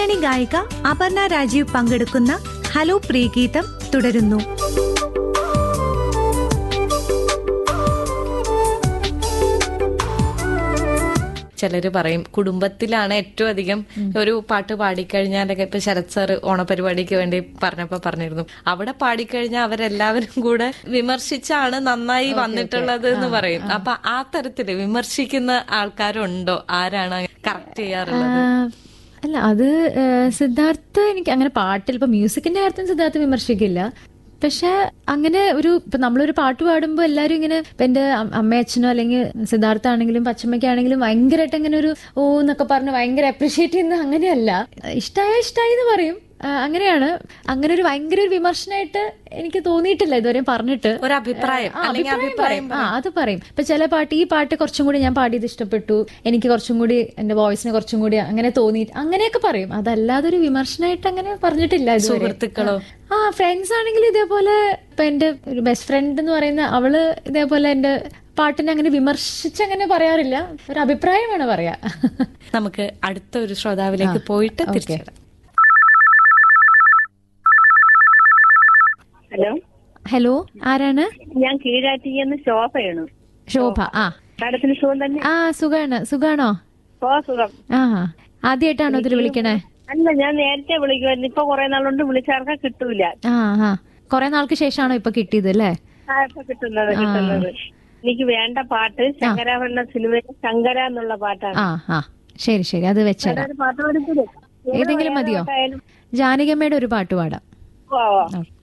പിന്നണി ഗായിക അപർണ രാജീവ് പങ്കെടുക്കുന്ന ഹലോ പ്രിയഗീതം തുടരുന്നു ചിലര് പറയും കുടുംബത്തിലാണ് ഏറ്റവും അധികം ഒരു പാട്ട് പാടിക്കഴിഞ്ഞാലൊക്കെ ഇപ്പൊ ശരത് സാർ ഓണപരിപാടിക്ക് വേണ്ടി പറഞ്ഞപ്പോ പറഞ്ഞിരുന്നു അവിടെ പാടിക്കഴിഞ്ഞാൽ അവരെല്ലാവരും കൂടെ വിമർശിച്ചാണ് നന്നായി വന്നിട്ടുള്ളത് എന്ന് പറയും അപ്പൊ ആ തരത്തില് വിമർശിക്കുന്ന ആൾക്കാരുണ്ടോ ആരാണ് കറക്റ്റ് ചെയ്യാറുള്ളത് ആ, അല്ല അത് ആ, സിദ്ധാർത്ഥ് എനിക്ക് അങ്ങനെ പാട്ടിൽ ഇപ്പൊ മ്യൂസിക്കിന്റെ കാര്യത്തിൽ സിദ്ധാർത്ഥ് വിമർശിക്കില്ല പക്ഷെ അങ്ങനെ ഒരു ഇപ്പൊ നമ്മളൊരു പാട്ട് പാടുമ്പോൾ എല്ലാവരും ഇങ്ങനെ ഇപ്പൊ എന്റെ അം- അമ്മയച്ഛനോ അല്ലെങ്കിൽ സിദ്ധാർത്ഥ ആണെങ്കിലും പച്ചമ്മയ്ക്കാണെങ്കിലും ഭയങ്കരമായിട്ട് അങ്ങനെ ഒരു ഓ എന്നൊക്കെ പറഞ്ഞ് ഭയങ്കര അപ്രീഷിയേറ്റ് ചെയ്യുന്ന അങ്ങനെയല്ല ഇഷ്ടായ ഇഷ്ടായി എന്ന് പറയും ആ, അങ്ങനെയാണ് അങ്ങനെ ഒരു ഭയങ്കര ഒരു വിമർശനമായിട്ട് എനിക്ക് തോന്നിയിട്ടില്ല ഇതുവരെ പറഞ്ഞിട്ട് ഒരു അഭിപ്രായം ആ, അല്ലെങ്കിൽ അഭിപ്രായം അഭിപ്രായം പറയും. ആ അത് പറയും ഇപ്പൊ ചില പാട്ട് ഈ പാട്ട് കുറച്ചും കൂടി ഞാൻ പാടിയത് ഇഷ്ടപ്പെട്ടു എനിക്ക് കുറച്ചും കൂടി എന്റെ വോയിസിന് കുറച്ചും കൂടി അങ്ങനെ തോന്നി അങ്ങനെയൊക്കെ പറയും അതല്ലാതെ ഒരു വിമർശനമായിട്ട് അങ്ങനെ പറഞ്ഞിട്ടില്ല ഇതുവരെ സുഹൃത്തുക്കളോ? ആ ഫ്രണ്ട്സ് ആണെങ്കിൽ ഇതേപോലെ ഇപ്പൊ എന്റെ ഒരു ബെസ്റ്റ് ഫ്രണ്ട് എന്ന് പറയുന്ന അവള് ഇതേപോലെ എന്റെ പാട്ടിനെ അങ്ങനെ വിമർശിച്ച് അങ്ങനെ പറയാറില്ല ഒരു അഭിപ്രായമാണ് പറയാ നമുക്ക് അടുത്ത ഒരു ശ്രോതാവിലേക്ക് പോയിട്ട് ഓക്കേ. തിരിച്ചു വരാം. ഹലോ ഹലോ ആരാണ് ഞാൻ കീഴാറ്റിന്ന് ശോഭയാണ് ശോഭ ആ മാഡത്തിന് സുഖം തന്നെ ആ സുഖാണ് സുഖാണോ ഓ സുഖം ആ ആദ്യമായിട്ടാണോ ഇതിൽ വിളിക്കണേ അല്ല ഞാൻ നേരത്തെ വിളിക്കുമായിരുന്നു ഇപ്പൊ കുറെ നാളുകൊണ്ട് വിളിച്ചാർക്ക കിട്ടൂല ആ ആ കൊറേ നാൾക്ക് ശേഷമാണോ ഇപ്പൊ കിട്ടിയത് അല്ലേ ആ ഇപ്പൊ കിട്ടുന്നത് കിട്ടുന്നത് എനിക്ക് വേണ്ട പാട്ട് ശങ്കരാഭരണ സിനിമയിലെ ശങ്കര എന്നുള്ള പാട്ടാണ് ആ ആ ശരി ശരി അത് വെച്ചേരാം ഒരു പാട്ട് പഠിപ്പില്ലേ ഏതെങ്കിലും മതിയോ പാട്ടായാലും ജാനകിയമ്മയുടെ ഒരു പാട്ട് പാടാം ഓ ഓ. ഓക്കെ